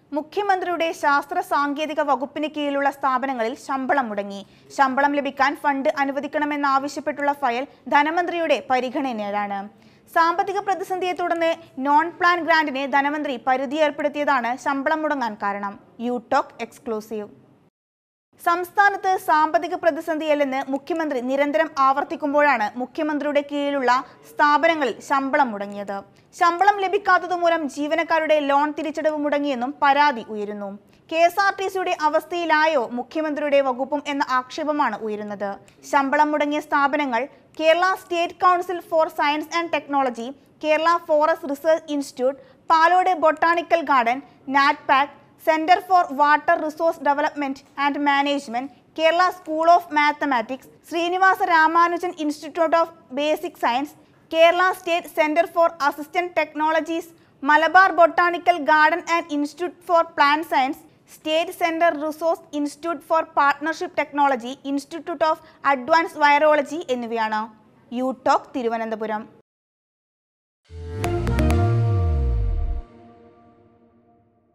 മുഖ്യമന്ത്രിയുടെ ശാസ്ത്ര സാങ്കേതിക വകുപ്പിന് കീഴിലുള്ള സ്ഥാപനങ്ങളിൽ ശമ്പളം മുടങ്ങി ശമ്പളം ലഭിക്കാൻ ഫണ്ട് അനുവദിക്കണമെന്നാവശ്യപ്പെട്ടുള്ള ഫയൽ ധനമന്ത്രിയുടെ പരിഗണനയിലാണ് സാമ്പത്തിക പ്രതിസന്ധിയെ തുടർന്ന് നോൺ പ്ലാൻ ഗ്രാന്റിന് ധനമന്ത്രി പരിധി ഏർപ്പെടുത്തിയതാണ് ശമ്പളം മുടങ്ങാൻ കാരണം യൂടോക്ക് എക്സ്ക്ലൂസീവ് സംസ്ഥാനത്ത് സാമ്പത്തിക പ്രതിസന്ധിയല്ലെന്ന് മുഖ്യമന്ത്രി നിരന്തരം ആവർത്തിക്കുമ്പോഴാണ് മുഖ്യമന്ത്രിയുടെ കീഴിലുള്ള സ്ഥാപനങ്ങളിൽ ശമ്പളം മുടങ്ങിയത് ശമ്പളം ലഭിക്കാത്തതുമൂലം ജീവനക്കാരുടെ ലോൺ തിരിച്ചടവ് മുടങ്ങിയെന്നും പരാതി ഉയരുന്നു കെ എസ് ആർ ടി സിയുടെ അവസ്ഥയിലായോ മുഖ്യമന്ത്രിയുടെ വകുപ്പും എന്ന ആക്ഷേപമാണ് ഉയരുന്നത് ശമ്പളം മുടങ്ങിയ സ്ഥാപനങ്ങൾ Kerala state council for science and technology Kerala forest research institute Palode botanical garden NATPAC centre for water resource development and management Kerala school of mathematics Srinivasa Ramanujan institute of basic science Kerala state centre for assistant technologies Malabar botanical garden and institute for plant science state centre resource institute for partnership technology institute of advance virology എന്നിവയാണ് യൂടോക്ക് തിരുവനന്തപുരം